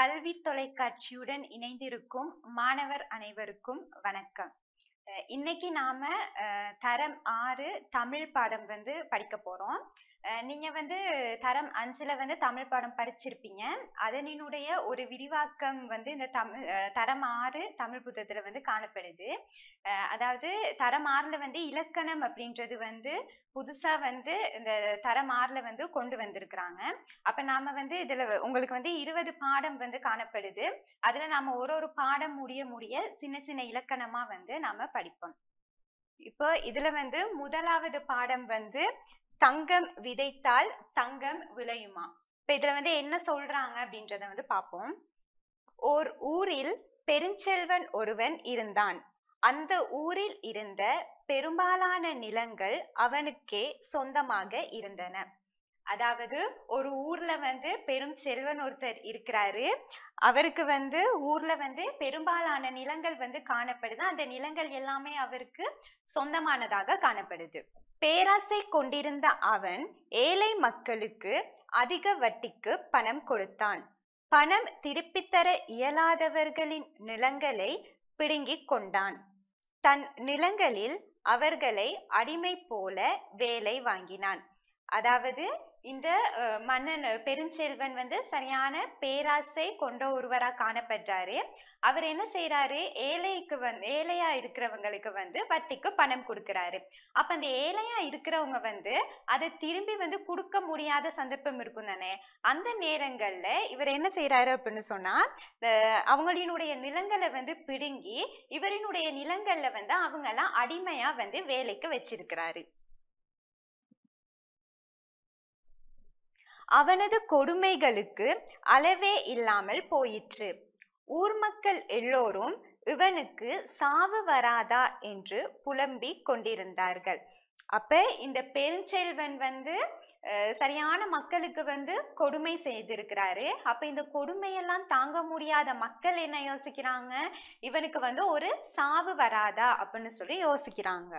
கல்வி தொலைக்காட்சியுடன் இணைந்திருக்கும் மாணவர் அனைவருக்கும் வணக்கம் அஹ் இன்னைக்கு நாம அஹ், தரம் ஆறு தமிழ் பாடம் வந்து படிக்க போறோம் அஹ், நீங்க வந்து தரம் அஞ்சுல வந்து தமிழ் பாடம் படிச்சிருப்பீங்க அதனினுடைய ஒரு விரிவாக்கம் வந்து இந்த தமிழ் அஹ், தரம் ஆறு தமிழ் புத்தகத்துல வந்து காணப்படுது அஹ், அதாவது தரம் ஆறுல வந்து இலக்கணம் அப்படின்றது வந்து புதுசா வந்து இந்த தரம் ஆறுல வந்து கொண்டு வந்திருக்கிறாங்க அப்ப நாம வந்து இதுல உங்களுக்கு வந்து இருபது பாடம் வந்து காணப்படுது அதுல நாம ஒரு ஒரு பாடம் முடிய முடிய சின்ன சின்ன இலக்கணமா வந்து நாம படிப்போம் இப்போ இதுல வந்து முதலாவது பாடம் வந்து தங்கம் விதைத்தால் தங்கம் விளையுமா இப்ப இதுல வந்து என்ன சொல்றாங்க அப்படின்றத வந்து பார்ப்போம் ஓர் ஊரில் பெருஞ்செல்வன் ஒருவன் இருந்தான் அந்த ஊரில் இருந்த பெரும்பாலான நிலங்கள் அவனுக்கே சொந்தமாக இருந்தன அதாவது ஒரு ஊர்ல வந்து பெரும் செல்வன் ஒருத்தர் இருக்கிறாரு அவருக்கு வந்து ஊர்ல வந்து பெரும்பாலான நிலங்கள் வந்து காணப்படுது அந்த நிலங்கள் எல்லாமே அவருக்கு சொந்தமானதாக காணப்படுது பேராசை கொண்டிருந்த அவன் ஏழை மக்களுக்கு அதிக வட்டிக்கு பணம் கொடுத்தான் பணம் திருப்பித் தர இயலாதவர்களின் நிலங்களை பிடுங்கிக் கொண்டான் தன் நிலங்களில் அவர்களை அடிமை போல வேலை வாங்கினான் அதாவது இந்த அஹ், மன்னன் அஹ், பெருஞ்செல்வன் வந்து சரியான பேராசை கொண்ட ஒருவரா காணப்படுறாரு அவர் என்ன செய்யறாரு ஏழைக்கு வந்து ஏழையா இருக்கிறவங்களுக்கு வந்து வட்டிக்கு பணம் கொடுக்கறாரு அப்ப அந்த ஏழையா இருக்கிறவங்க வந்து அதை திரும்பி வந்து கொடுக்க முடியாத சந்தர்ப்பம் இருக்கும் தானே அந்த நேரங்கள்ல இவர் என்ன செய்யறாரு அப்படின்னு சொன்னா அஹ், அவங்களினுடைய நிலங்களை வந்து பிடுங்கி இவரினுடைய நிலங்கள்ல வந்து அவங்க எல்லாம் அடிமையா வந்து வேலைக்கு வச்சிருக்கிறாரு அவனது கொடுமைகளுக்கு அளவே இல்லாமல் போயிற்று ஊர் மக்கள் எல்லோரும் இவனுக்கு சாவு வராதா என்று புலம்பிக் கொண்டிருந்தார்கள் அப்ப இந்த பெருஞ்செல்வன் வந்து அஹ், சரியான மக்களுக்கு வந்து கொடுமை செய்திருக்கிறாரு அப்ப இந்த கொடுமையெல்லாம் தாங்க முடியாத மக்கள் என்ன யோசிக்கிறாங்க இவனுக்கு வந்து ஒரு சாவு வராதா அப்படின்னு சொல்லி யோசிக்கிறாங்க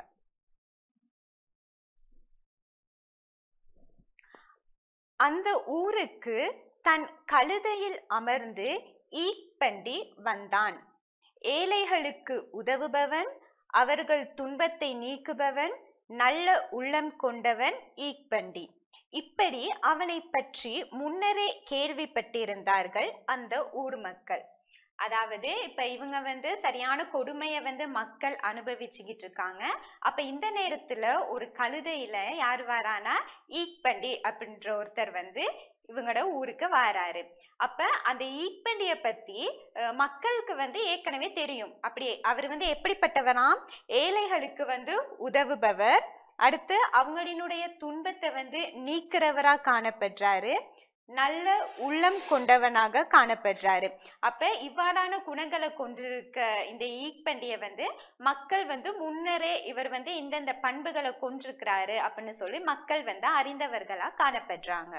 அந்த ஊருக்கு தன் கழுதையில் அமர்ந்து ஈப்பண்டி வந்தான் ஏழைகளுக்கு உதவுபவன் அவர்கள் துன்பத்தை நீக்குபவன் நல்ல உள்ளம் கொண்டவன் ஈப்பண்டி இப்படி அவனை பற்றி முன்னரே கேள்விப்பட்டிருந்தார்கள் அந்த ஊர் மக்கள் அதாவது இப்ப இவங்க வந்து சரியான கொடுமையை வந்து மக்கள் அனுபவிச்சுக்கிட்டு இருக்காங்க அப்ப இந்த நேரத்துல ஒரு கழுதையில யார் வாரானா ஈக்பண்டி அப்படின்ற ஒருத்தர் வந்து இவங்களோட ஊருக்கு வாராரு அப்ப அந்த ஈக்பண்டிய பத்தி அஹ், மக்களுக்கு வந்து ஏற்கனவே தெரியும் அப்படி அவர் வந்து எப்படிப்பட்டவராம் ஏழைகளுக்கு வந்து உதவுபவர் அடுத்து அவங்களினுடைய துன்பத்தை வந்து நீக்கிறவரா காணப்படுறாரு நல்ல உள்ளம் கொண்டவனாக காணப்படுறாரு அப்ப இவ்வாறான குணங்களை கொண்டிருக்க இந்த ஈக்பண்டிய வந்து மக்கள் வந்து முன்னரே இவர் வந்து இந்தந்த பண்புகளை கொண்டிருக்கிறாரு அப்படின்னு சொல்லி மக்கள் வந்து அறிந்தவர்களா காணப்படுறாங்க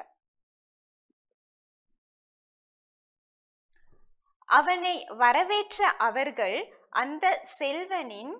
அவனை வரவேற்ற அவர்கள் அந்த செல்வனின்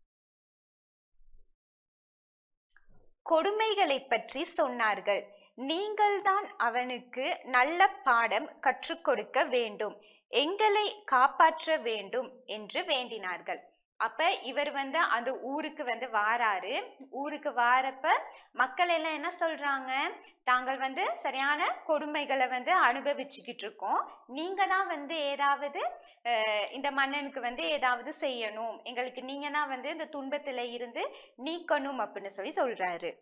கொடுமைகளை பற்றி சொன்னார்கள் நீங்கள்தான் அவனுக்கு நல்ல பாடம் கற்றுக் கொடுக்க வேண்டும் எங்களை காப்பாற்ற வேண்டும் என்று வேண்டினார்கள் அப்ப இவர் வந்து அந்த ஊருக்கு வந்து வாராரு ஊருக்கு வாரப்ப மக்கள் எல்லாம் என்ன சொல்றாங்க தாங்கள் வந்து சரியான கொடுமைகளை வந்து அனுபவிச்சுக்கிட்டு இருக்கோம் நீங்க தான் வந்து ஏதாவது அஹ், இந்த மன்னனுக்கு வந்து ஏதாவது செய்யணும் எங்களுக்கு நீங்க தான் வந்து இந்த துன்பத்துல இருந்து நீக்கணும் அப்படின்னு சொல்லி சொல்றாரு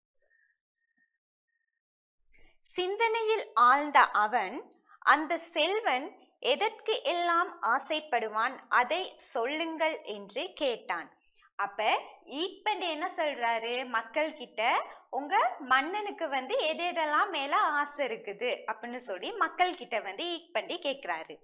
சிந்தனையில் ஆழ்ந்த அவன் அந்த செல்வன் எதற்கு எல்லாம் ஆசைப்படுவான் அதை சொல்லுங்கள் என்று கேட்டான் அப்ப ஈப்பண்டி என்ன சொல்றாரு மக்கள் கிட்ட உங்க மன்னனுக்கு வந்து எது எதெல்லாம் மேல ஆசை இருக்குது அப்படின்னு சொல்லி மக்கள் கிட்ட வந்து ஈப்பண்டி கேக்குறாரு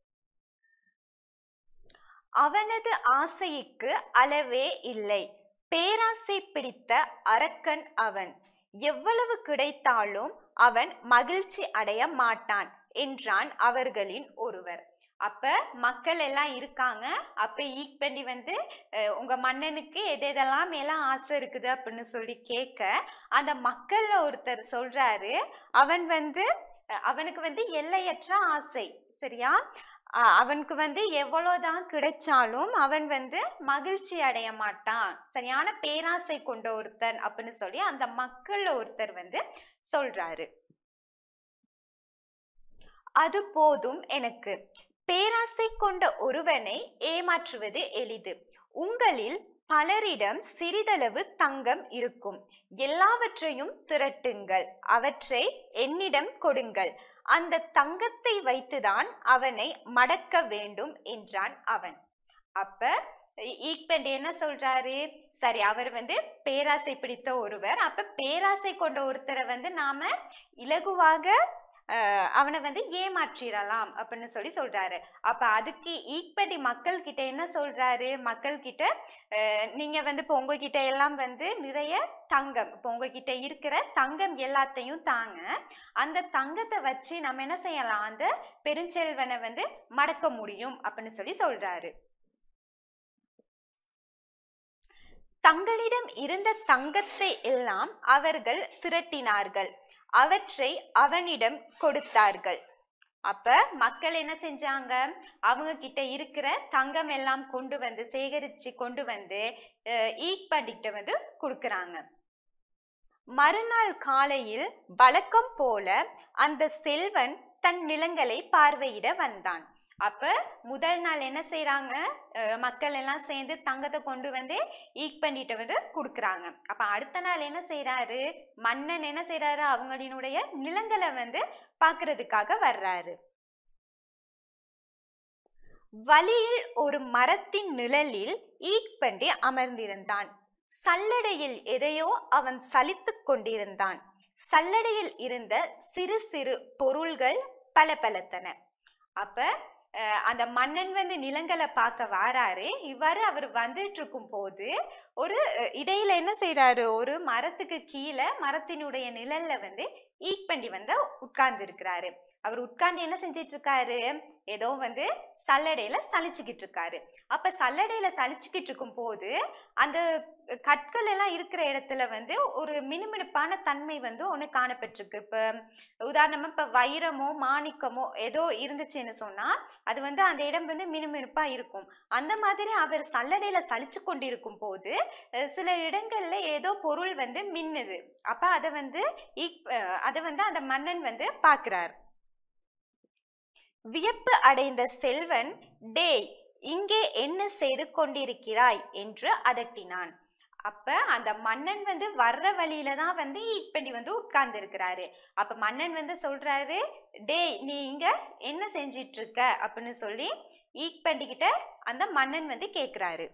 அவனது ஆசைக்கு அளவே இல்லை பேராசை பிடித்த அரக்கன் அவன் எவ்வளவு கிடைத்தாலும் அவன் மகிழ்ச்சி அடைய மாட்டான் என்றான் அவர்களின் ஒருவர் அப்ப மக்கள் எல்லாம் இருக்காங்க அப்ப ஈக்பண்டி வந்து அஹ், உங்க மன்னனுக்கு எது எதெல்லாம் மேல ஆசை இருக்குது அப்படின்னு சொல்லி கேட்க அந்த மக்கள்ல ஒருத்தர் சொல்றாரு அவன் வந்து அஹ், அவனுக்கு வந்து எல்லையற்ற ஆசை சரியா அ- அவனுக்கு வந்து எவ்வளவுதான் கிடைச்சாலும் அவன் வந்து மகிழ்ச்சி அடைய மாட்டான் சரியான பேராசை கொண்ட ஒருத்தன் அப்படின்னு சொல்லி அந்த மக்கள் ஒருத்தர் வந்து சொல்றாரு அது போதும் எனக்கு பேராசை கொண்ட ஒருவனை ஏமாற்றுவது எளிது உங்களில் பலரிடம் சிறிதளவு தங்கம் இருக்கும் எல்லாவற்றையும் திரட்டுங்கள் அவற்றை என்னிடம் கொடுங்கள் அந்த தங்கத்தை வைத்துதான் அவனை மடக்க வேண்டும் என்றான் அவன் அப்ப ஈக்பெண்ட் என்ன சொல்றாரு சரி அவர் வந்து பேராசை பிடித்த ஒருவர் அப்ப பேராசை கொண்ட ஒருத்தரை வந்து நாம இலகுவாக அஹ், அவனை வந்து ஏமாற்றிடலாம் அப்படின்னு சொல்லி சொல்றாரு அப்ப அதுக்கு ஈக்படி மக்கள் கிட்ட என்ன சொல்றாரு மக்கள் கிட்ட அஹ், நீங்க வந்து இப்போ உங்ககிட்ட எல்லாம் வந்து நிறைய தங்கம் இப்போ உங்ககிட்ட இருக்கிற தங்கம் எல்லாத்தையும் தாங்க அந்த தங்கத்தை வச்சு நம்ம என்ன செய்யலாம் அந்த பெருஞ்செல்வனை வந்து மடக்க முடியும் அப்படின்னு சொல்லி சொல்றாரு தங்களிடம் இருந்த தங்கத்தை எல்லாம் அவர்கள் திரட்டினார்கள் அவற்றை அவனிடம் கொடுத்தார்கள் அப்ப மக்கள் என்ன செஞ்சாங்க அவங்க கிட்ட இருக்கிற தங்கம் எல்லாம் கொண்டு வந்து சேகரிச்சு கொண்டு வந்து ஈக்பண்டிகிட்ட வந்து கொடுக்கறாங்க மறுநாள் காலையில் வழக்கம் போல அந்த செல்வன் தன் நிலங்களை பார்வையிட வந்தான் அப்ப முதல் நாள் என்ன செய்றாங்க அஹ் மக்கள் எல்லாம் சேர்ந்து தங்கத்தை கொண்டு வந்து ஈக் பண்ணிட்டு வந்து கொடுக்குறாங்க அப்ப அடுத்த நாள் என்ன செய்றாரு மன்னன் என்ன செய்றாரு அவங்களினுடைய நிலங்களை வந்து பார்க்கிறதுக்காக வர்றாரு வழியில் ஒரு மரத்தின் நிழலில் ஈக்பண்டி அமர்ந்திருந்தான் சல்லடையில் எதையோ அவன் சலித்துக் கொண்டிருந்தான் சல்லடையில் இருந்த சிறு சிறு பொருள்கள் பளபளத்தன அப்ப அஹ், அந்த மன்னன் வந்து நிலங்களை பார்க்க வாராரு இவ்வாறு அவர் வந்துட்டு இருக்கும் போது ஒரு அஹ், இடையில என்ன செய்றாரு ஒரு மரத்துக்கு கீழே மரத்தினுடைய நிழல்ல வந்து ஈக்பண்டி வந்து உட்கார்ந்து இருக்கிறாரு அவர் உட்கார்ந்து என்ன செஞ்சிட்டு இருக்காரு ஏதோ வந்து சல்லடையில சலிச்சுக்கிட்டு இருக்காரு அப்ப சல்லடையில சலிச்சுக்கிட்டு இருக்கும் போது அந்த கற்கள் எல்லாம் இருக்கிற இடத்துல வந்து ஒரு மினுமினுப்பான தன்மை வந்து ஒன்று காணப்பட்டிருக்கு இப்போ உதாரணமா இப்போ வைரமோ மாணிக்கமோ ஏதோ இருந்துச்சுன்னு சொன்னா அது வந்து அந்த இடம் வந்து மினுமினுப்பா இருக்கும் அந்த மாதிரி அவர் சல்லடையில சலிச்சு கொண்டிருக்கும் போது அஹ், சில இடங்கள்ல ஏதோ பொருள் வந்து மின்னுது அப்ப அதை வந்து ஈக்- அஹ், அதை வந்து அந்த மன்னன் வந்து பார்க்கிறார் வியப்பு அடைந்த செல்வன் டேய் இங்கே என்ன செய்து கொண்டிருக்கிறாய் என்று அதட்டினான் அப்ப அந்த மன்னன் வந்து வர்ற வழியில தான் வந்து ஈக்பண்டி வந்து உட்கார்ந்து இருக்கிறாரு அப்ப மன்னன் வந்து சொல்றாரு டேய் நீ இங்க என்ன செஞ்சிட்டு இருக்க அப்படின்னு சொல்லி ஈக்பண்டி கிட்ட அந்த மன்னன் வந்து கேக்குறாரு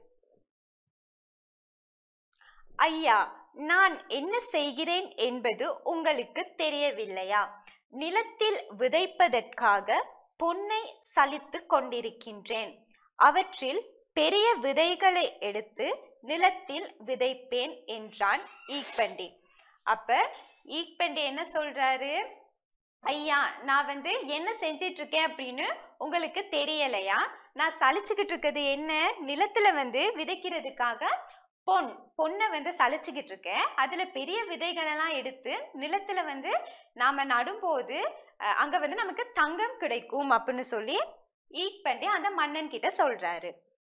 ஐயா நான் என்ன செய்கிறேன் என்பது உங்களுக்கு தெரியவில்லையா நிலத்தில் விதைப்பதற்காக பொன்னை சலித்து கொண்டிருக்கின்றேன் அவற்றில் பெரிய விதைகளை எடுத்து நிலத்தில் விதைப்பேன் என்றான் ஈக்பண்டி அப்ப ஈக்பண்டி என்ன சொல்றாரு ஐயா நான் வந்து என்ன செஞ்சிட்டு இருக்கேன் அப்படின்னு உங்களுக்கு தெரியலையா நான் சலிச்சுக்கிட்டு இருக்கிறது என்ன நிலத்துல வந்து விதைக்கிறதுக்காக பொன் பொண்ணை வந்து சலிச்சுக்கிட்டு இருக்கேன் அதுல பெரிய விதைகள் எல்லாம் எடுத்து நிலத்துல வந்து நாம நடும்போது அஹ், அங்க வந்து நமக்கு தங்கம் கிடைக்கும் அப்படின்னு சொல்லி ஈட் பண்ணி அந்த மன்னன் கிட்ட சொல்றாரு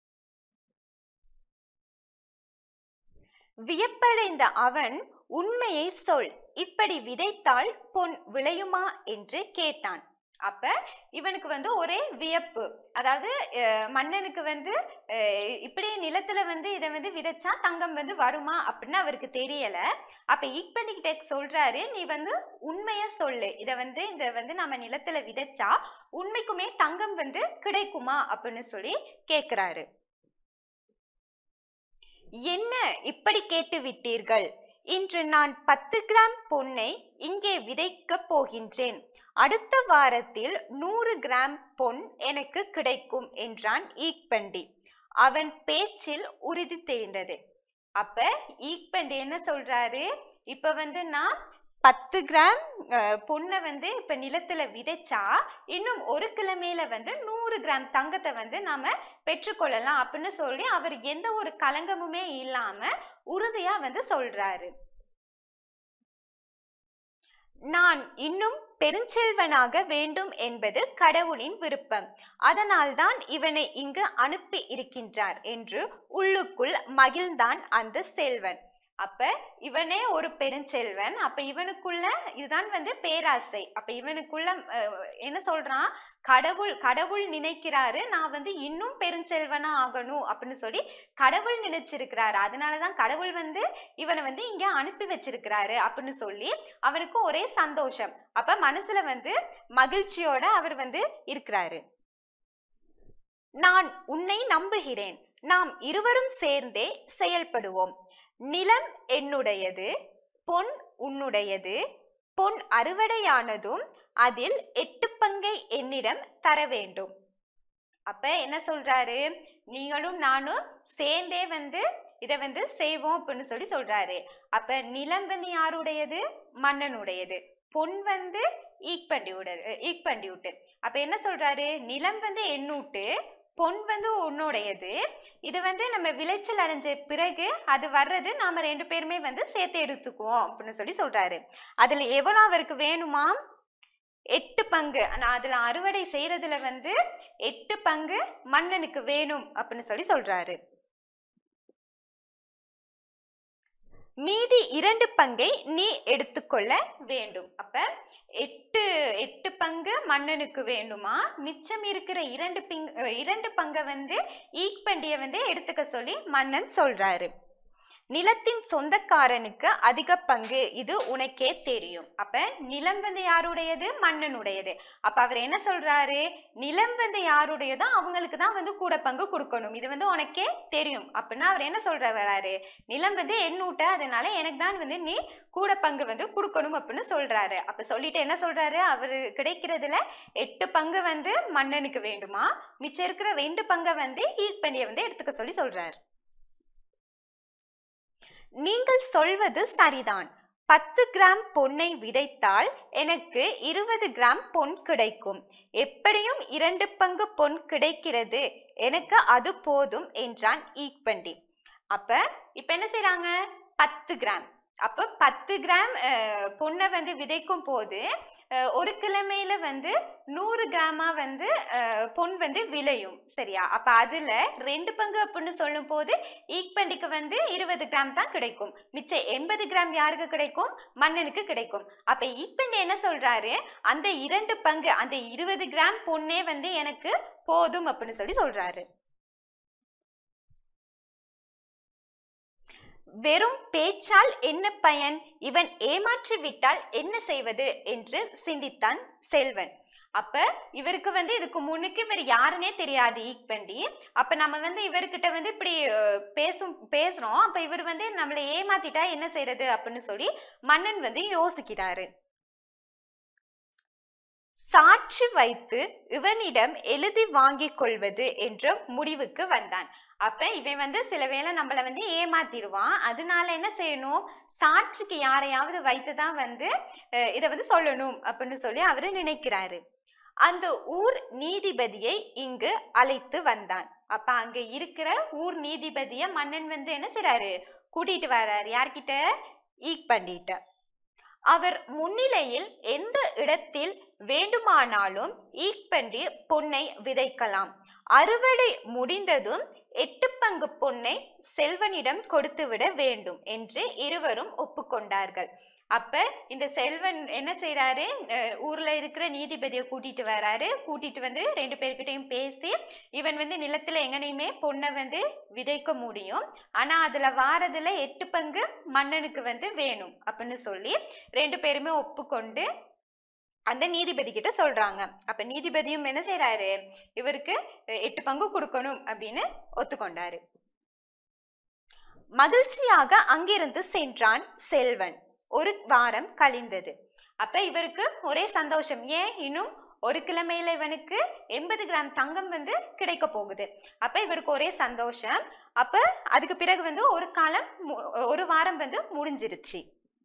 வியப்படைந்த அவன் உண்மையை சொல் இப்படி விதைத்தால் பொன் விளையுமா என்று கேட்டான் அப்ப இவனுக்கு வந்து ஒரே வியப்பு அதாவது அஹ், மன்னனுக்கு வந்து அஹ், இப்படி நிலத்துல வந்து இதை வந்து விதைச்சா தங்கம் வந்து வருமா அப்படின்னு அவருக்கு தெரியல அப்ப ஈக்பண்டிகிட்ட சொல்றாரு நீ வந்து உண்மைய சொல்லு இதை வந்து இந்த வந்து நம்ம நிலத்துல விதைச்சா உண்மைக்குமே தங்கம் வந்து கிடைக்குமா அப்படின்னு சொல்லி கேக்குறாரு என்ன இப்படி கேட்டு விட்டீர்கள் இன்று நான் பத்து கிராம் பொன்னை இங்கே விதைக்கப் போகின்றேன் அடுத்த வாரத்தில் நூறு கிராம் பொன் எனக்கு கிடைக்கும் என்றான் ஈக்பண்டி அவன் பேச்சில் உறுதி தெரிந்தது அப்ப ஈக்பண்டி என்ன சொல்றாரு இப்ப வந்து நான் பத்து கிராம் அஹ், பொண்ணை வந்து இப்ப நிலத்துல விதைச்சா இன்னும் ஒரு கிழமையில வந்து நூறு கிராம் தங்கத்தை வந்து நாம பெற்றுக்கொள்ளலாம் அப்படின்னு சொல்லி அவர் எந்த ஒரு கலங்கமுமே இல்லாம உறுதியா வந்து சொல்றாரு நான் இன்னும் பெருஞ்செல்வனாக வேண்டும் என்பது கடவுளின் விருப்பம் அதனால்தான் இவனை இங்கு அனுப்பி இருக்கின்றார் என்று உள்ளுக்குள் மகிழ்ந்தான் அந்த செல்வன் அப்ப இவனே ஒரு பெருஞ்செல்வன் அப்ப இவனுக்குள்ள இதுதான் வந்து பேராசை அப்ப இவனுக்குள்ள அஹ், என்ன சொல்றான் கடவுள் கடவுள் நினைக்கிறாரு நான் வந்து இன்னும் பெருஞ்செல்வனா ஆகணும் அப்படின்னு சொல்லி கடவுள் நினைச்சிருக்கிறாரு அதனாலதான் கடவுள் வந்து இவனை வந்து இங்க அனுப்பி வச்சிருக்கிறாரு அப்படின்னு சொல்லி அவனுக்கு ஒரே சந்தோஷம் அப்ப மனசுல வந்து மகிழ்ச்சியோட அவர் வந்து இருக்கிறாரு நான் உன்னை நம்புகிறேன் நாம் இருவரும் சேர்ந்தே செயல்படுவோம் நிலம் என்னுடையது பொன் உன்னுடையது பொன் அறுவடையானதும் அதில் எட்டு பங்கை என்னிடம் தர வேண்டும் அப்ப என்ன சொல்றாரு நீங்களும் நானும் சேர்ந்தே வந்து இதை வந்து செய்வோம் அப்படின்னு சொல்லி சொல்றாரு அப்ப நிலம் வந்து யாருடையது மன்னனுடையது பொன் வந்து ஈக்பண்டியுட ஈக்பண்டியூட்டு அப்ப என்ன சொல்றாரு நிலம் வந்து எண்ணூட்டு பொன் வந்து உன்னுடையது இது வந்து நம்ம விளைச்சல் அடைஞ்ச பிறகு அது வர்றது நாம ரெண்டு பேருமே வந்து சேர்த்து எடுத்துக்குவோம் அப்படின்னு சொல்லி சொல்றாரு அதுல எவ்வளவு அவருக்கு வேணுமா எட்டு பங்கு ஆனா அதுல அறுவடை செய்யறதுல வந்து எட்டு பங்கு மன்னனுக்கு வேணும் அப்படின்னு சொல்லி சொல்றாரு மீதி இரண்டு பங்கை நீ எடுத்துக்கொள்ள வேண்டும் அப்ப எட்டு எட்டு பங்கு மன்னனுக்கு வேண்டுமா மிச்சம் இருக்கிற இரண்டு பிங் இரண்டு பங்கை வந்து ஈக்பண்டிய வந்து எடுத்துக்க சொல்லி மன்னன் சொல்றாரு நிலத்தின் சொந்தக்காரனுக்கு அதிக பங்கு இது உனக்கே தெரியும் அப்ப நிலம் வந்து யாருடையது மன்னனுடையது அப்ப அவர் என்ன சொல்றாரு நிலம் வந்து யாருடையதோ அவங்களுக்கு தான் வந்து கூட பங்கு கொடுக்கணும் இது வந்து உனக்கே தெரியும் அப்படின்னா அவர் என்ன சொல்ற வராரு நிலம் வந்து எண்ணூட்ட அதனால எனக்கு தான் வந்து நீ கூட பங்கு வந்து கொடுக்கணும் அப்படின்னு சொல்றாரு அப்ப சொல்லிட்டு என்ன சொல்றாரு அவரு கிடைக்கிறதுல எட்டு பங்கு வந்து மன்னனுக்கு வேண்டுமா மிச்சம் இருக்கிற ரெண்டு பங்கை வந்து ஈக்பண்டிய வந்து எடுத்துக்க சொல்லி சொல்றாரு நீங்கள் சொல்வது சரிதான் பத்து கிராம் பொன்னை விதைத்தால் எனக்கு இருபது கிராம் பொன் கிடைக்கும் எப்படியும் இரண்டு பங்கு பொன் கிடைக்கிறது எனக்கு அது போதும் என்றான் ஈக்பண்டி அப்ப இப்ப என்ன செய்றாங்க பத்து கிராம் அப்போ பத்து கிராம் அஹ், பொண்ணை வந்து விதைக்கும் போது அஹ், ஒரு கிழமையில வந்து நூறு கிராமா வந்து அஹ், பொன் வந்து விளையும் சரியா அப்ப அதுல ரெண்டு பங்கு அப்படின்னு சொல்லும் போது ஈக்பண்டிக்கு வந்து இருபது கிராம் தான் கிடைக்கும் மிச்சம் எண்பது கிராம் யாருக்கு கிடைக்கும் மன்னனுக்கு கிடைக்கும் அப்ப ஈக்பண்டி என்ன சொல்றாரு அந்த இரண்டு பங்கு அந்த இருபது கிராம் பொண்ணே வந்து எனக்கு போதும் அப்படின்னு சொல்லி சொல்றாரு வெறும் பேச்சால் என்ன பயன் இவன் ஏமாற்றி விட்டால் என்ன செய்வது என்று சிந்தித்தான் செல்வன் அப்ப இவருக்கு வந்து இதுக்கு முன்னுக்கு இவர் யாருன்னே தெரியாது ஈக்பண்டி அப்ப நம்ம வந்து இவர்கிட்ட வந்து இப்படி அஹ், பேசும் பேசுறோம் அப்ப இவர் வந்து நம்மளை ஏமாத்திட்டா என்ன செய்யறது அப்படின்னு சொல்லி மன்னன் வந்து யோசிக்கிறாரு சாட்சி வைத்து இவனிடம் எழுதி வாங்கிக் கொள்வது என்ற முடிவுக்கு வந்தான் அப்ப இவன் வந்து சில வேளை நம்மள வந்து ஏமாத்திடுவான் அதனால என்ன செய்யணும் சாட்சிக்கு யாரையாவது வைத்து தான் வந்து அஹ், இதை வந்து சொல்லணும் அப்படின்னு சொல்லி அவரு நினைக்கிறாரு அந்த ஊர் நீதிபதியை இங்கு அழைத்து வந்தான் அப்ப அங்க இருக்கிற ஊர் நீதிபதிய மன்னன் வந்து என்ன செய்றாரு கூட்டிட்டு வர்றாரு யார்கிட்ட ஈக் பண்ணிட்ட அவர் முன்னிலையில் எந்த இடத்தில் வேண்டுமானாலும் ஈக்பண்டி பொன்னை விதைக்கலாம் அறுவடை முடிந்ததும் எட்டு பங்கு பொன்னை செல்வனிடம் கொடுத்துவிட வேண்டும் என்று இருவரும் ஒப்புக்கொண்டார்கள் அப்ப இந்த செல்வன் என்ன செய்றாரு அஹ் ஊர்ல இருக்கிற நீதிபதியை கூட்டிட்டு வராரு கூட்டிட்டு வந்து ரெண்டு பேர்கிட்டயும் பேசி இவன் வந்து நிலத்துல எங்கனையுமே பொண்ணை வந்து விதைக்க முடியும் ஆனா அதுல வாரதுல எட்டு பங்கு மன்னனுக்கு வந்து வேணும் அப்படின்னு சொல்லி ரெண்டு பேருமே ஒப்புக்கொண்டு அந்த நீதிபதி கிட்ட சொல்றாங்க அப்ப நீதிபதியும் என்ன செய்றாரு இவருக்கு அஹ், எட்டு பங்கு கொடுக்கணும் அப்படின்னு ஒத்துக்கொண்டாரு மகிழ்ச்சியாக அங்கிருந்து சென்றான் செல்வன் ஒரு வாரம் கழிந்தது அப்ப இவருக்கு ஒரே சந்தோஷம் ஏன் இன்னும் ஒரு கிழமையில இவனுக்கு எண்பது கிராம் தங்கம் வந்து கிடைக்க போகுது அப்ப இவருக்கு ஒரே சந்தோஷம் அப்ப அதுக்கு பிறகு வந்து ஒரு காலம் மு- ஒரு வாரம் வந்து முடிஞ்சிருச்சு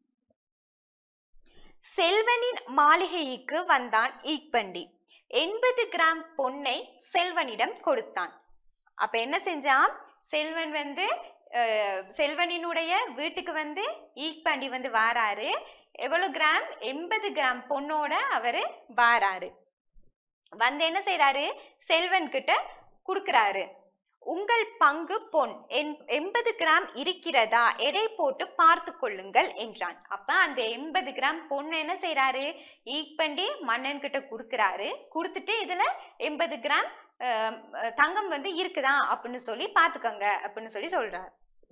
செல்வனின் மாளிகைக்கு வந்தான் ஈக்பண்டி எண்பது கிராம் பொன்னை செல்வனிடம் கொடுத்தான் அப்ப என்ன செஞ்சான் செல்வன் வந்து அஹ், செல்வனினுடைய வீட்டுக்கு வந்து ஈக்பாண்டி வந்து வாராரு எவ்வளவு கிராம் எண்பது கிராம் பொண்ணோட அவரு வாராரு வந்து என்ன செய்றாரு செல்வன் கிட்ட கொடுக்கறாரு உங்கள் பங்கு பொன் எண்- எண்பது கிராம் இருக்கிறதா எடை போட்டு பார்த்து கொள்ளுங்கள் என்றான் அப்ப அந்த எண்பது கிராம் பொண்ணு என்ன செய்றாரு ஈக்பண்டி மன்னன் கிட்ட கொடுக்கறாரு கொடுத்துட்டு இதுல எண்பது கிராம் அஹ், அஹ், தங்கம் வந்து இருக்குதா அப்படின்னு சொல்லி பாத்துக்கோங்க அப்படின்னு சொல்லி சொல்றார்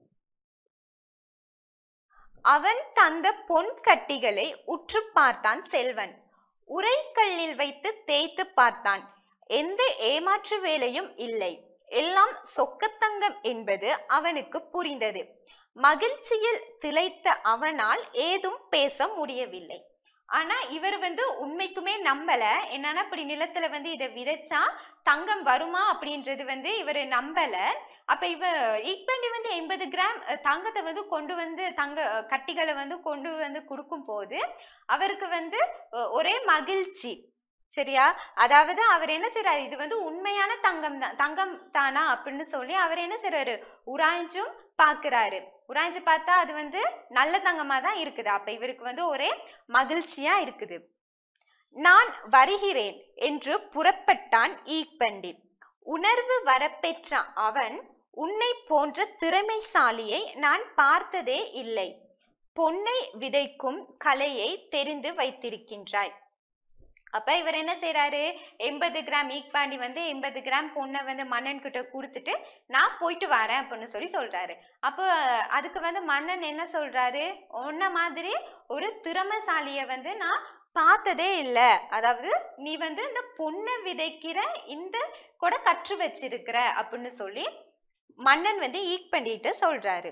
அவன் தந்த பொன் கட்டிகளை உற்று பார்த்தான் செல்வன் உரைக்கல்லில் வைத்து தேய்த்து பார்த்தான் எந்த ஏமாற்று வேலையும் இல்லை எல்லாம் சொக்கத்தங்கம் என்பது அவனுக்கு புரிந்தது மகிழ்ச்சியில் திளைத்த அவனால் ஏதும் பேச முடியவில்லை ஆனா இவர் வந்து உண்மைக்குமே நம்பல என்னன்னா இப்படி நிலத்துல வந்து இதை விதைச்சா தங்கம் வருமா அப்படின்றது வந்து இவர் நம்பல அப்ப இவ ஈக்பண்டி வந்து எண்பது கிராம் அஹ், தங்கத்தை வந்து கொண்டு வந்து தங்க அஹ், கட்டிகளை வந்து கொண்டு வந்து கொடுக்கும் போது அவருக்கு வந்து அஹ், ஒரே மகிழ்ச்சி சரியா அதாவது அவர் என்ன செய்றாரு இது வந்து உண்மையான தங்கம் தான் தங்கம் தானா அப்படின்னு சொல்லி அவர் என்ன செய்றாரு உராய்ஞ்சும் பார்க்கறாரு உராய்ஞ்சு பார்த்தா அது வந்து நல்ல தங்கமா தான் இருக்குது அப்ப இவருக்கு வந்து ஒரே மகிழ்ச்சியா இருக்குது நான் வருகிறேன் என்று புறப்பட்டான் ஈக்பண்டி உணர்வு வரப்பெற்ற அவன் உன்னை போன்ற திறமைசாலியை நான் பார்த்ததே இல்லை பொன்னை விதைக்கும் கலையை தெரிந்து வைத்திருக்கின்றாய் அப்ப இவர் என்ன செய்றாரு எண்பது கிராம் ஈக்பாண்டி வந்து எண்பது கிராம் பொண்ணை வந்து மன்னன் கிட்ட கொடுத்துட்டு நான் போயிட்டு வரேன் அப்படின்னு சொல்லி சொல்றாரு அப்போ அதுக்கு வந்து மன்னன் என்ன சொல்றாரு உன்ன மாதிரி ஒரு திறமைசாலிய வந்து நான் பார்த்ததே இல்லை அதாவது நீ வந்து இந்த பொண்ணை விதைக்கிற இந்த கூட கற்று வச்சிருக்கிற அப்படின்னு சொல்லி மன்னன் வந்து ஈக் பண்ணிட்டு சொல்றாரு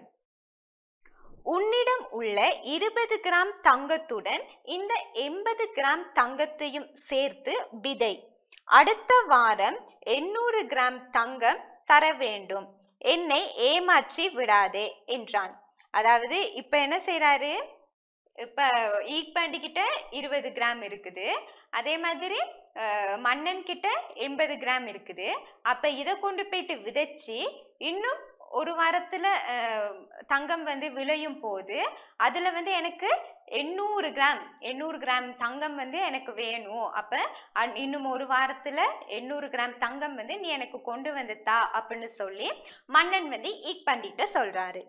உன்னிடம் உள்ள இருபது கிராம் தங்கத்துடன் இந்த எண்பது கிராம் தங்கத்தையும் சேர்த்து விதை அடுத்த வாரம் எண்ணூறு கிராம் தங்கம் தர வேண்டும் என்னை ஏமாற்றி விடாதே என்றான் அதாவது இப்ப என்ன செய்றாரு இப்ப ஈக் கிட்ட இருபது கிராம் இருக்குது அதே மாதிரி அஹ், மன்னன் கிட்ட எண்பது கிராம் இருக்குது அப்ப இதை கொண்டு போயிட்டு விதைச்சு இன்னும் ஒரு வாரத்துல அஹ், தங்கம் வந்து விளையும் போது அதுல வந்து எனக்கு எண்ணூறு கிராம் எண்ணூறு கிராம் தங்கம் வந்து எனக்கு வேணும் அப்ப அன்- இன்னும் ஒரு வாரத்துல எண்ணூறு கிராம் தங்கம் வந்து நீ எனக்கு கொண்டு வந்து தா அப்படின்னு சொல்லி மன்னன் வந்து ஈக் பண்ணிட்டு சொல்றாரு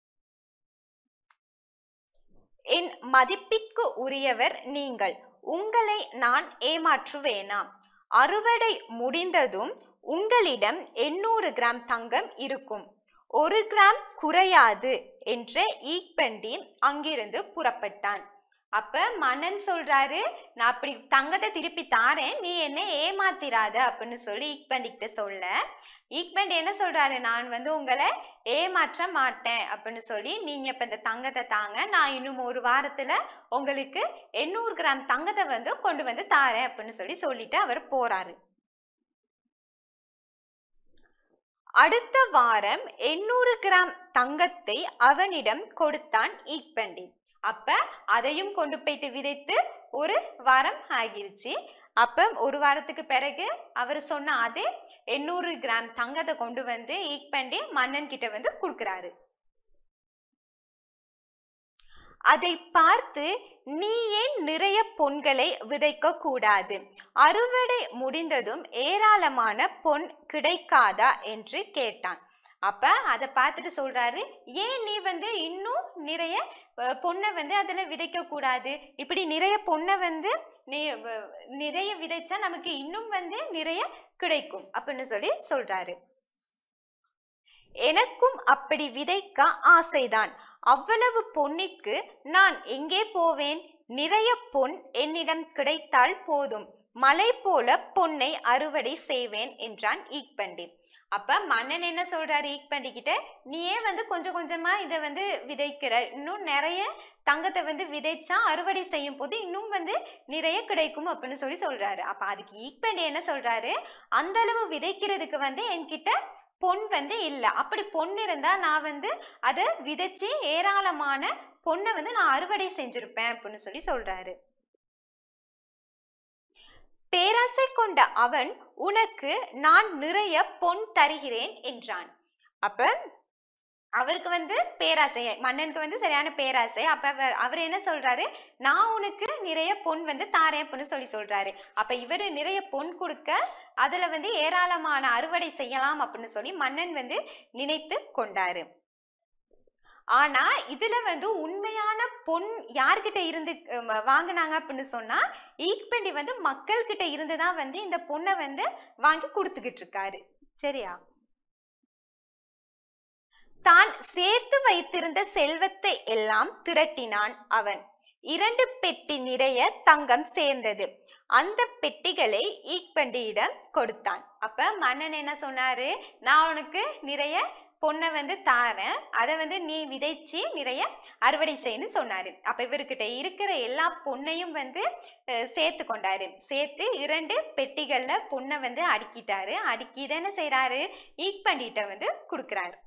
என் மதிப்பிற்கு உரியவர் நீங்கள் உங்களை நான் ஏமாற்றுவேனாம் அறுவடை முடிந்ததும் உங்களிடம் எண்ணூறு கிராம் தங்கம் இருக்கும் ஒரு கிராம் குறையாது என்ற ஈக்பண்டி அங்கிருந்து புறப்பட்டான் அப்ப மன்னன் சொல்றாரு நான் அப்படி தங்கத்தை திருப்பி தாரேன் நீ என்னை ஏமாத்திராத அப்படின்னு சொல்லி ஈக்பண்டிக்கிட்ட சொல்ல ஈக்பண்ட் என்ன சொல்றாரு நான் வந்து உங்களை ஏமாற்ற மாட்டேன் அப்படின்னு சொல்லி நீங்க இப்ப இந்த தங்கத்தை தாங்க நான் இன்னும் ஒரு வாரத்துல உங்களுக்கு எண்ணூறு கிராம் தங்கத்தை வந்து கொண்டு வந்து தாரேன் அப்படின்னு சொல்லி சொல்லிட்டு அவர் போறாரு அடுத்த வாரம் எண்ணூறு கிராம் தங்கத்தை அவனிடம் கொடுத்தான் ஈக்பண்டி அப்ப அதையும் கொண்டு போயிட்டு விதைத்து ஒரு வாரம் ஆகிருச்சு அப்ப ஒரு வாரத்துக்கு பிறகு அவர் சொன்ன அதே எண்ணூறு கிராம் தங்கத்தை கொண்டு வந்து ஈக்பண்டி மன்னன் கிட்ட வந்து கொடுக்குறாரு அதை பார்த்து நீ ஏன் நிறைய பொன்களை விதைக்க கூடாது அறுவடை முடிந்ததும் ஏராளமான பொன் கிடைக்காதா என்று கேட்டான் அப்ப அதை பார்த்துட்டு சொல்றாரு ஏன் நீ வந்து இன்னும் நிறைய அஹ், பொண்ணை வந்து அதுல விதைக்க கூடாது இப்படி நிறைய பொண்ணை வந்து நீ வ- நிறைய விதைச்சா நமக்கு இன்னும் வந்து நிறைய கிடைக்கும் அப்படின்னு சொல்லி சொல்றாரு எனக்கும் அப்படி விதைக்க ஆசைதான் அவ்வளவு பொன்னிற்கு நான் எங்கே போவேன் நிறைய பொன் என்னிடம் கிடைத்தால் போதும் மலை போல பொன்னை அறுவடை செய்வேன் என்றான் ஈக்பண்டி அப்ப மன்னன் என்ன சொல்றாரு ஈக்பண்டி கிட்ட நீயே வந்து கொஞ்சம் கொஞ்சமா இதை வந்து விதைக்கிற இன்னும் நிறைய தங்கத்தை வந்து விதைச்சா அறுவடை செய்யும் போது இன்னும் வந்து நிறைய கிடைக்கும் அப்படின்னு சொல்லி சொல்றாரு அப்ப அதுக்கு ஈக்பண்டி என்ன சொல்றாரு அந்த அளவு விதைக்கிறதுக்கு வந்து என்கிட்ட பொன் வந்து இல்லை அப்படி பொன் இருந்தா நான் வந்து அதை விதைச்சு ஏராளமான பொண்ணை வந்து நான் அறுவடை செஞ்சிருப்பேன் அப்படின்னு சொல்லி சொல்றாரு பேராசை கொண்ட அவன் உனக்கு நான் நிறைய பொன் தருகிறேன் என்றான் அப்ப அவருக்கு வந்து பேராசை மன்னனுக்கு வந்து சரியான பேராசை அப்ப அவர் அவர் என்ன சொல்றாரு நான் உனக்கு நிறைய பொன் வந்து தாரேன் அப்படின்னு சொல்லி சொல்றாரு அப்ப இவர் நிறைய பொன் கொடுக்க அதுல வந்து ஏராளமான அறுவடை செய்யலாம் அப்படின்னு சொல்லி மன்னன் வந்து நினைத்து கொண்டாரு ஆனா இதுல வந்து உண்மையான பொன் யார்கிட்ட இருந்து அம், வாங்குனாங்க அப்படின்னு சொன்னா ஈக்பண்டி வந்து மக்கள் கிட்ட இருந்து தான் வந்து இந்த பொண்ணை வந்து வாங்கி கொடுத்துக்கிட்டு இருக்காரு சரியா தான் சேர்த்து வைத்திருந்த செல்வத்தை எல்லாம் திரட்டினான் அவன் இரண்டு பெட்டி நிறைய தங்கம் சேர்ந்தது அந்த பெட்டிகளை ஈக்பண்டியிடம் கொடுத்தான் அப்ப மன்னன் என்ன சொன்னாரு நான் உனக்கு நிறைய பொண்ணை வந்து தாரேன் அதை வந்து நீ விதைச்சு நிறைய அறுவடை செய்யன்னு சொன்னாரு அப்ப இவர்கிட்ட இருக்கிற எல்லா பொண்ணையும் வந்து அஹ், சேர்த்து கொண்டாரு சேர்த்து இரண்டு பெட்டிகள்ல பொண்ணை வந்து அடுக்கிட்டாரு அடுக்கி இதை என்ன செய்றாரு ஈக்பண்டிட்ட வந்து கொடுக்குறாரு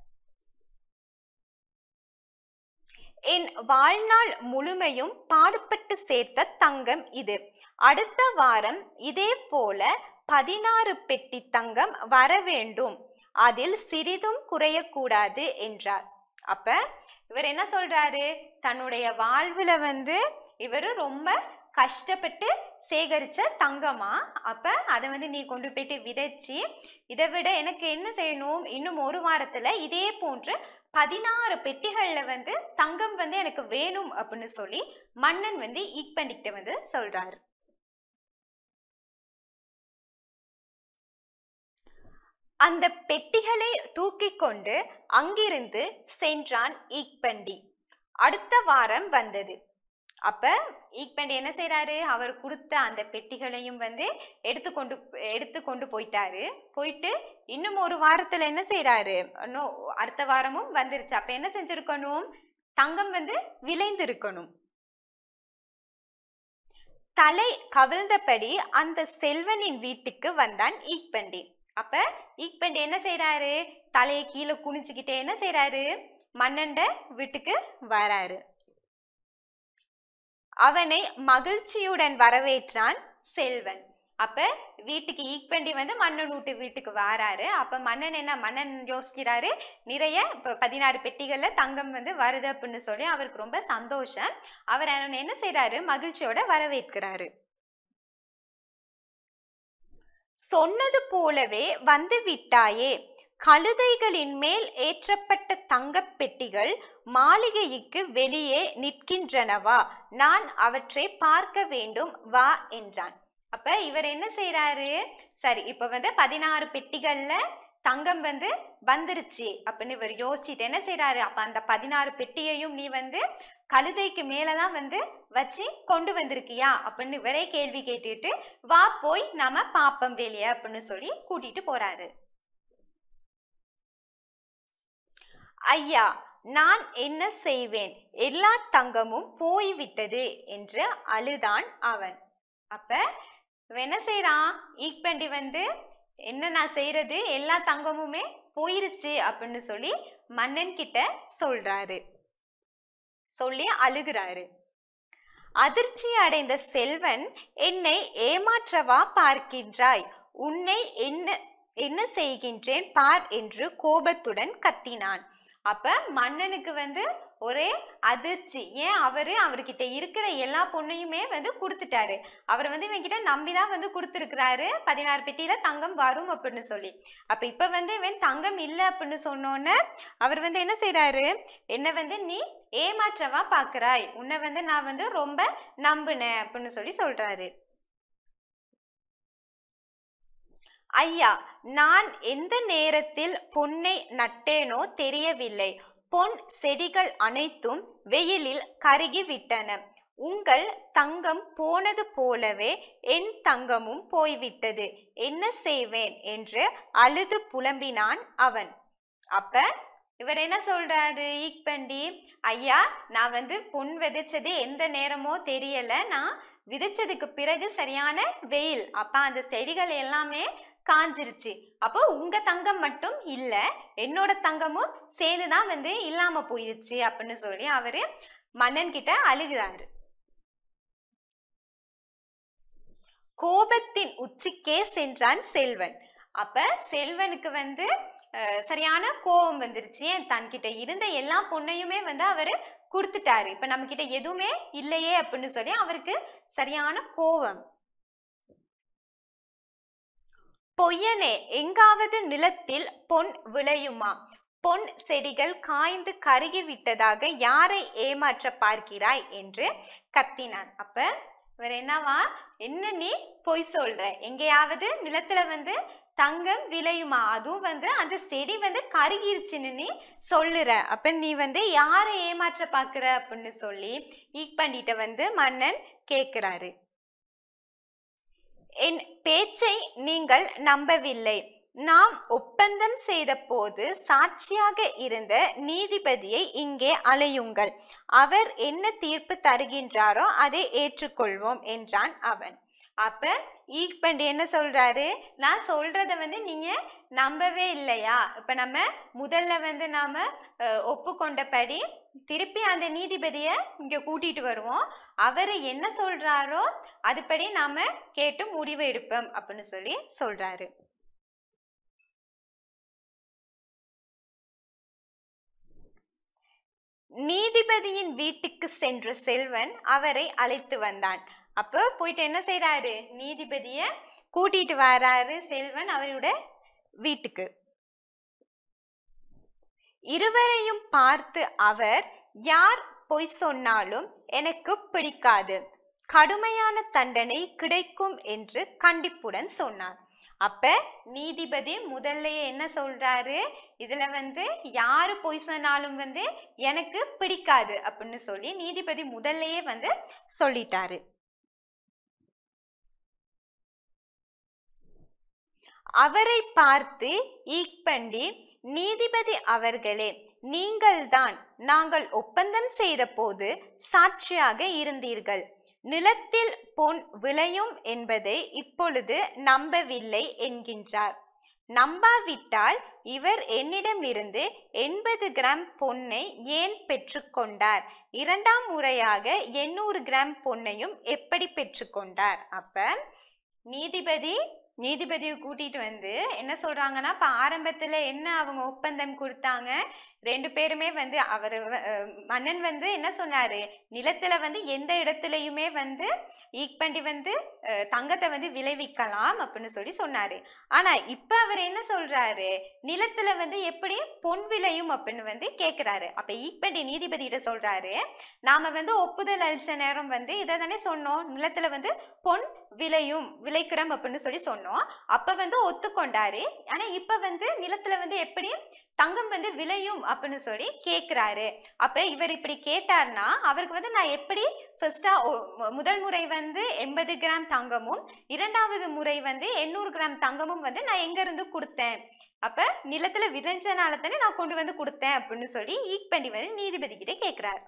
என் வாழ்நாள் முழுமையும் பாடுபட்டு சேர்த்த தங்கம் இது அடுத்த வாரம் இதே போல பதினாறு பெட்டி தங்கம் வர வேண்டும் அதில் சிறிதும் குறையக்கூடாது என்றார் அப்ப இவர் என்ன சொல்றாரு தன்னுடைய வாழ்வுல வந்து இவர் ரொம்ப கஷ்டப்பட்டு சேகரிச்ச தங்கமா அப்ப அதை வந்து நீ கொண்டு போயிட்டு விதைச்சு இதை விட எனக்கு என்ன செய்யணும் இன்னும் ஒரு வாரத்துல இதே போன்று பதினாறு பெட்டிகள்ல வந்து தங்கம் வந்து எனக்கு வேணும் அப்படின்னு சொல்லி மன்னன் வந்து ஈக்பண்டிகிட்ட வந்து சொல்றாரு அந்த பெட்டிகளை தூக்கி கொண்டு அங்கிருந்து சென்றான் ஈக்பண்டி அடுத்த வாரம் வந்தது அப்ப ஈக்பண்டி என்ன செய்றாரு அவர் கொடுத்த அந்த பெட்டிகளையும் வந்து எடுத்து கொண்டு எடுத்து கொண்டு போயிட்டாரு போயிட்டு இன்னும் ஒரு வாரத்துல என்ன செய்றாரு இன்னும் அடுத்த வாரமும் வந்துருச்சு அப்ப என்ன செஞ்சிருக்கணும் தங்கம் வந்து விளைந்திருக்கணும் தலை கவிழ்ந்தபடி அந்த செல்வனின் வீட்டுக்கு வந்தான் ஈக்பண்டி அப்ப ஈக்பண்டி என்ன செய்றாரு தலையை கீழே குனிஞ்சுக்கிட்டே என்ன செய்றாரு மன்னண்ட வீட்டுக்கு வராரு அவனை மகிழ்ச்சியுடன் வரவேற்றான் செல்வன் அப்ப வீட்டுக்கு ஈக்பண்டி வந்து மன்னன் வீட்டு வீட்டுக்கு வாராரு அப்ப மன்னன் என்ன மன்னன் யோசிக்கிறாரு நிறைய இப்ப பதினாறு பெட்டிகள்ல தங்கம் வந்து வருது அப்படின்னு சொல்லி அவருக்கு ரொம்ப சந்தோஷம் அவர் அவனை என்ன செய்றாரு மகிழ்ச்சியோட வரவேற்கிறாரு சொன்னது போலவே வந்து விட்டாயே கழுதைகளின் மேல் ஏற்றப்பட்ட தங்கப் பெட்டிகள் மாளிகைக்கு வெளியே நிற்கின்றனவா நான் அவற்றை பார்க்க வேண்டும் வா என்றான் அப்ப இவர் என்ன செய்றாரு சரி இப்ப வந்து பதினாறு பெட்டிகள்ல தங்கம் வந்து வந்துருச்சு அப்படின்னு இவர் யோசிச்சுட்டு என்ன செய்றாரு அப்ப அந்த பதினாறு பெட்டியையும் நீ வந்து கழுதைக்கு மேலதான் வந்து வச்சு கொண்டு வந்திருக்கியா அப்படின்னு இவரே கேள்வி கேட்டுட்டு வா போய் நாம பாப்பம் வெளியே அப்படின்னு சொல்லி கூட்டிட்டு போறாரு ஐயா நான் என்ன செய்வேன் எல்லா தங்கமும் போய்விட்டது என்று அழுதான் அவன் அப்ப இவன் என்ன செய்றான் ஈக்பண்டி வந்து என்ன நான் செய்யறது எல்லா தங்கமுமே போயிருச்சு அப்படின்னு சொல்லி மன்னன் கிட்ட சொல்றாரு சொல்லி அழுகிறாரு அதிர்ச்சி அடைந்த செல்வன் என்னை ஏமாற்றவா பார்க்கின்றாய் உன்னை என்ன என்ன செய்கின்றேன் பார் என்று கோபத்துடன் கத்தினான் அப்ப மன்னனுக்கு வந்து ஒரே அதிர்ச்சி ஏன் அவரு அவர்கிட்ட இருக்கிற எல்லா பொண்ணையுமே வந்து கொடுத்துட்டாரு அவர் வந்து இவன்கிட்ட நம்பிதான் வந்து கொடுத்துருக்கிறாரு பதினாறு பெட்டியில தங்கம் வரும் அப்படின்னு சொல்லி அப்ப இப்ப வந்து இவன் தங்கம் இல்லை அப்படின்னு சொன்னோன்னே அவர் வந்து என்ன செய்றாரு என்ன வந்து நீ ஏமாற்றவா பாக்குறாய் உன்னை வந்து நான் வந்து ரொம்ப நம்பினேன் அப்படின்னு சொல்லி சொல்றாரு ஐயா நான் எந்த நேரத்தில் பொன்னை நட்டேனோ தெரியவில்லை பொன் செடிகள் அனைத்தும் வெயிலில் கருகி விட்டன உங்கள் தங்கம் போனது போலவே என் தங்கமும் போய்விட்டது என்ன செய்வேன் என்று அழுது புலம்பினான் அவன் அப்ப இவர் என்ன சொல்றாரு ஈக்பண்டி ஐயா நான் வந்து பொன் விதைச்சது எந்த நேரமோ தெரியல நான் விதைச்சதுக்கு பிறகு சரியான வெயில் அப்ப அந்த செடிகள் எல்லாமே காஞ்சிருச்சு அப்போ உங்க தங்கம் மட்டும் இல்ல என்னோட தங்கமும் சேர்ந்துதான் வந்து இல்லாம போயிருச்சு அப்படின்னு சொல்லி அவரு மன்னன் கிட்ட அழுகிறாரு கோபத்தின் உச்சிக்கே சென்றான் செல்வன் அப்ப செல்வனுக்கு வந்து அஹ், சரியான கோபம் வந்துருச்சு ஏன் தன்கிட்ட இருந்த எல்லா பொண்ணையுமே வந்து அவரு கொடுத்துட்டாரு இப்ப நம்ம கிட்ட எதுவுமே இல்லையே அப்படின்னு சொல்லி அவருக்கு சரியான கோபம் பொய்யனே எங்காவது நிலத்தில் பொன் விளையுமா பொன் செடிகள் காய்ந்து கருகி விட்டதாக யாரை ஏமாற்ற பார்க்கிறாய் என்று கத்தினான் அப்ப இவர் என்னவா என்ன நீ பொய் சொல்ற எங்கேயாவது நிலத்துல வந்து தங்கம் விளையுமா அதுவும் வந்து அந்த செடி வந்து கருகிருச்சுன்னு நீ சொல்லுற அப்ப நீ வந்து யாரை ஏமாற்ற பார்க்கிற அப்படின்னு சொல்லி ஈக் பண்ணிட்ட வந்து மன்னன் கேட்கிறாரு என் பேச்சை நீங்கள் நம்பவில்லை நாம் ஒப்பந்தம் செய்த போது சாட்சியாக இருந்த நீதிபதியை இங்கே அலையுங்கள் அவர் என்ன தீர்ப்பு தருகின்றாரோ அதை ஏற்றுக்கொள்வோம் என்றான் அவன் அப்ப ஈக்பண்ட் என்ன சொல்றாரு நான் சொல்றத வந்து நீங்க நம்பவே இல்லையா இப்ப நம்ம முதல்ல வந்து நாம அஹ், ஒப்புக்கொண்டபடி திருப்பி அந்த நீதிபதியை இங்க கூட்டிட்டு வருவோம் அவர் என்ன சொல்றாரோ அதுபடி நாம கேட்டு முடிவு எடுப்போம் அப்படின்னு சொல்லி சொல்றாரு நீதிபதியின் வீட்டுக்கு சென்ற செல்வன் அவரை அழைத்து வந்தான் அப்போ போயிட்டு என்ன செய்றாரு நீதிபதிய கூட்டிட்டு வராரு செல்வன் அவரோட வீட்டுக்கு இருவரையும் பார்த்து அவர் யார் பொய் சொன்னாலும் எனக்கு பிடிக்காது கடுமையான தண்டனை கிடைக்கும் என்று கண்டிப்புடன் சொன்னார் அப்ப நீதிபதி முதல்லயே என்ன சொல்றாரு இதுல வந்து யாரு பொய் சொன்னாலும் வந்து எனக்கு பிடிக்காது அப்படின்னு சொல்லி நீதிபதி முதல்லயே வந்து சொல்லிட்டாரு அவரை பார்த்து ஈக்பண்டி நீதிபதி அவர்களே நீங்கள்தான் நாங்கள் ஒப்பந்தம் செய்த போது சாட்சியாக இருந்தீர்கள் நிலத்தில் பொன் விளையும் என்பதை இப்பொழுது நம்பவில்லை என்கின்றார் நம்பாவிட்டால் இவர் என்னிடமிருந்து எண்பது கிராம் பொன்னை ஏன் பெற்றுக்கொண்டார் இரண்டாம் முறையாக எண்ணூறு கிராம் பொன்னையும் எப்படி பெற்றுக்கொண்டார் அப்ப நீதிபதி நீதிபதியை கூட்டிட்டு வந்து என்ன சொல்றாங்கன்னா இப்ப ஆரம்பத்துல என்ன அவங்க ஒப்பந்தம் கொடுத்தாங்க ரெண்டு பேருமே வந்து அவர் மன்னன் வந்து என்ன சொன்னாரு நிலத்துல வந்து எந்த இடத்துலயுமே வந்து ஈக்பண்டி வந்து அஹ், தங்கத்தை வந்து விளைவிக்கலாம் அப்படின்னு சொல்லி சொன்னாரு ஆனா இப்ப அவர் என்ன சொல்றாரு நிலத்துல வந்து எப்படி பொன் விளையும் அப்படின்னு வந்து கேக்குறாரு அப்ப ஈக்பண்டி நீதிபதி கிட்ட சொல்றாரு நாம வந்து ஒப்புதல் அளிச்ச நேரம் வந்து இதை தானே சொன்னோம் நிலத்துல வந்து பொன் விளையும் விளைக்கிறோம் அப்படின்னு சொல்லி சொன்னோம் அப்ப வந்து ஒத்துக்கொண்டாரு ஆனா இப்ப வந்து நிலத்துல வந்து எப்படி தங்கம் வந்து விளையும் அப்படின்னு சொல்லி கேக்குறாரு அப்ப இவர் இப்படி கேட்டார்னா அவருக்கு வந்து நான் எப்படி ஃபர்ஸ்டா முதல் முறை வந்து எண்பது கிராம் தங்கமும் இரண்டாவது முறை வந்து எண்ணூறு கிராம் தங்கமும் வந்து நான் எங்க இருந்து கொடுத்தேன் அப்ப நிலத்துல விளைஞ்சனால தானே நான் கொண்டு வந்து கொடுத்தேன் அப்படின்னு சொல்லி ஈக்பண்டி வந்து நீதிபதி கிட்ட கேக்குறாரு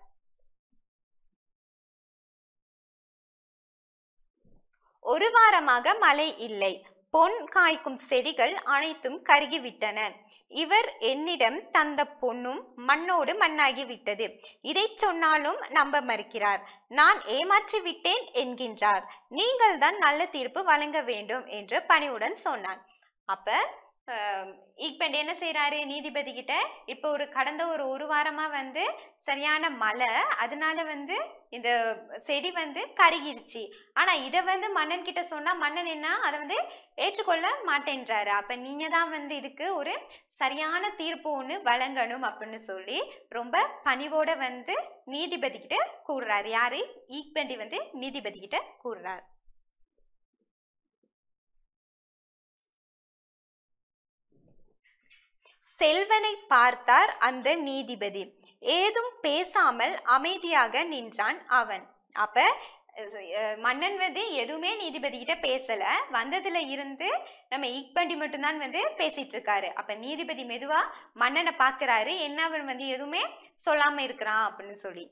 ஒரு வாரமாக மழை இல்லை பொன் காய்க்கும் செடிகள் அனைத்தும் கருகிவிட்டன இவர் என்னிடம் தந்த பொன்னும் மண்ணோடு மண்ணாகி விட்டது இதை சொன்னாலும் நம்ப மறுக்கிறார் நான் ஏமாற்றி விட்டேன் என்கின்றார் நீங்கள் தான் நல்ல தீர்ப்பு வழங்க வேண்டும் என்று பணிவுடன் சொன்னான் அப்ப ஈக்பெண்ட் என்ன செய்றாரு நீதிபதி கிட்ட இப்போ ஒரு கடந்த ஒரு ஒரு வாரமா வந்து சரியான மழை அதனால வந்து இந்த செடி வந்து கருகிருச்சு ஆனா இதை வந்து மன்னன் கிட்ட சொன்னா மன்னன் என்ன அதை வந்து ஏற்றுக்கொள்ள மாட்டேன்றாரு அப்ப நீங்க தான் வந்து இதுக்கு ஒரு சரியான தீர்ப்பு ஒன்று வழங்கணும் அப்படின்னு சொல்லி ரொம்ப பணிவோட வந்து நீதிபதி கிட்ட கூறுறாரு யாரு ஈக்பெண்டி வந்து நீதிபதி கிட்ட கூறுறாரு செல்வனை பார்த்தார் அந்த நீதிபதி ஏதும் பேசாமல் அமைதியாக நின்றான் அவன் அப்ப அஹ், மன்னன் வந்து எதுவுமே நீதிபதி கிட்ட பேசல வந்ததுல இருந்து நம்ம ஈக்பண்டி மட்டும்தான் வந்து பேசிட்டு இருக்காரு அப்ப நீதிபதி மெதுவா மன்னனை பார்க்கறாரு என்ன அவன் வந்து எதுவுமே சொல்லாம இருக்கிறான் அப்படின்னு சொல்லி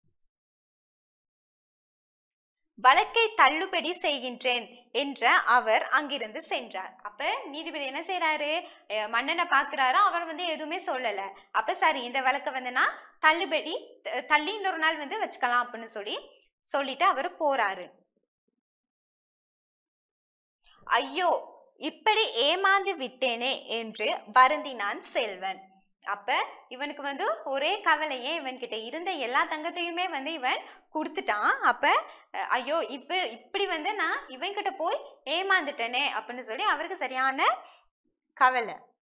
வழக்கை தள்ளுபடி செய்கின்றேன் என்ற அவர் அங்கிருந்து சென்றார் அப்ப நீதிபதி என்ன செய்றாரு அஹ் மன்னனை பார்க்கறாரு அவர் வந்து எதுவுமே சொல்லல அப்ப சரி இந்த வழக்கை வந்து நான் தள்ளுபடி த- தள்ளி இன்னொரு நாள் வந்து வச்சுக்கலாம் அப்படின்னு சொல்லி சொல்லிட்டு அவர் போறாரு ஐயோ இப்படி ஏமாந்து விட்டேனே என்று வருந்தினான் செல்வன் அப்ப இவனுக்கு வந்து ஒரே கவலையே இவன்கிட்ட இருந்த எல்லா தங்கத்தையுமே வந்து இவன் கொடுத்துட்டான் அப்ப அஹ், ஐயோ இப்ப இப்படி வந்து நான் இவன்கிட்ட போய் ஏமாந்துட்டேனே அப்படின்னு சொல்லி அவருக்கு சரியான கவலை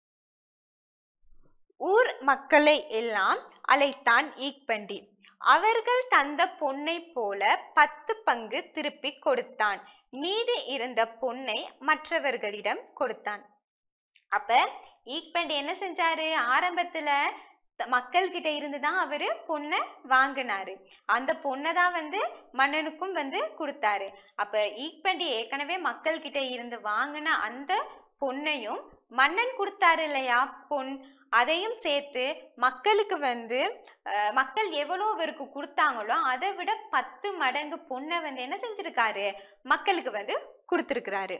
ஊர் மக்களை எல்லாம் அழைத்தான் ஈக்பண்டி அவர்கள் தந்த பொன்னை போல பத்து பங்கு திருப்பி கொடுத்தான் மீதி இருந்த பொன்னை மற்றவர்களிடம் கொடுத்தான் அப்ப ஈக்பண்டி என்ன செஞ்சாரு ஆரம்பத்துல த- மக்கள்கிட்ட இருந்து தான் அவரு பொண்ணை வாங்கினாரு அந்த பொண்ணை தான் வந்து மன்னனுக்கும் வந்து கொடுத்தாரு அப்ப ஈக்பண்டி ஏற்கனவே மக்கள்கிட்ட இருந்து வாங்கின அந்த பொன்னையும் மன்னன் கொடுத்தாரு இல்லையா பொன் அதையும் சேர்த்து மக்களுக்கு வந்து அஹ், மக்கள் எவ்வளோ அவருக்கு கொடுத்தாங்களோ அதை விட பத்து மடங்கு பொண்ணை வந்து என்ன செஞ்சிருக்காரு மக்களுக்கு வந்து கொடுத்துருக்கிறாரு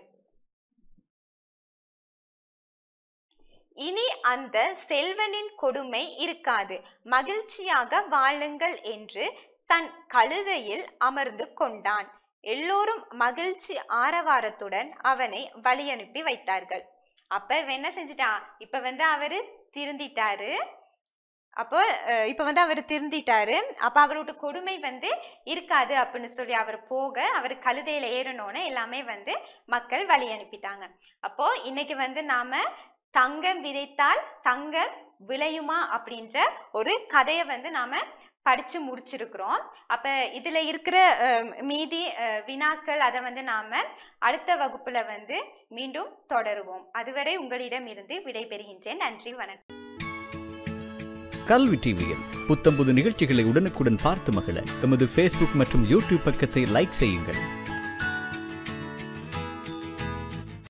இனி அந்த செல்வனின் கொடுமை இருக்காது மகிழ்ச்சியாக வாழுங்கள் என்று தன் கழுதையில் அமர்ந்து கொண்டான் எல்லோரும் மகிழ்ச்சி ஆரவாரத்துடன் அவனை வழி அனுப்பி வைத்தார்கள் அப்ப இவன் என்ன செஞ்சிட்டான் இப்ப வந்து அவரு திருந்திட்டாரு அப்போ அஹ், இப்ப வந்து அவர் திருந்திட்டாரு அப்ப அவரோட கொடுமை வந்து இருக்காது அப்படின்னு சொல்லி அவர் போக அவர் கழுதையில ஏறணும்னு எல்லாமே வந்து மக்கள் வழி அனுப்பிட்டாங்க அப்போ இன்னைக்கு வந்து நாம தங்கம் விதைத்தால் தங்கம் விளையுமா அப்படின்ற ஒரு கதையை வந்து நாம படிச்சு முடிச்சிருக்கிறோம் அப்ப இதுல இருக்கிற அஹ், மீதி அஹ், வினாக்கள் அதை வந்து நாம அடுத்த வகுப்புல வந்து மீண்டும் தொடருவோம் அதுவரை உங்களிடம் இருந்து விடைபெறுகின்றேன் நன்றி வணக்கம் கல்வி டிவியில் புத்தம்புது நிகழ்ச்சிகளை உடனுக்குடன் பார்த்து மகிழ எமது ஃபேஸ்புக் மற்றும் யூடியூப் பக்கத்தை லைக் செய்யுங்கள்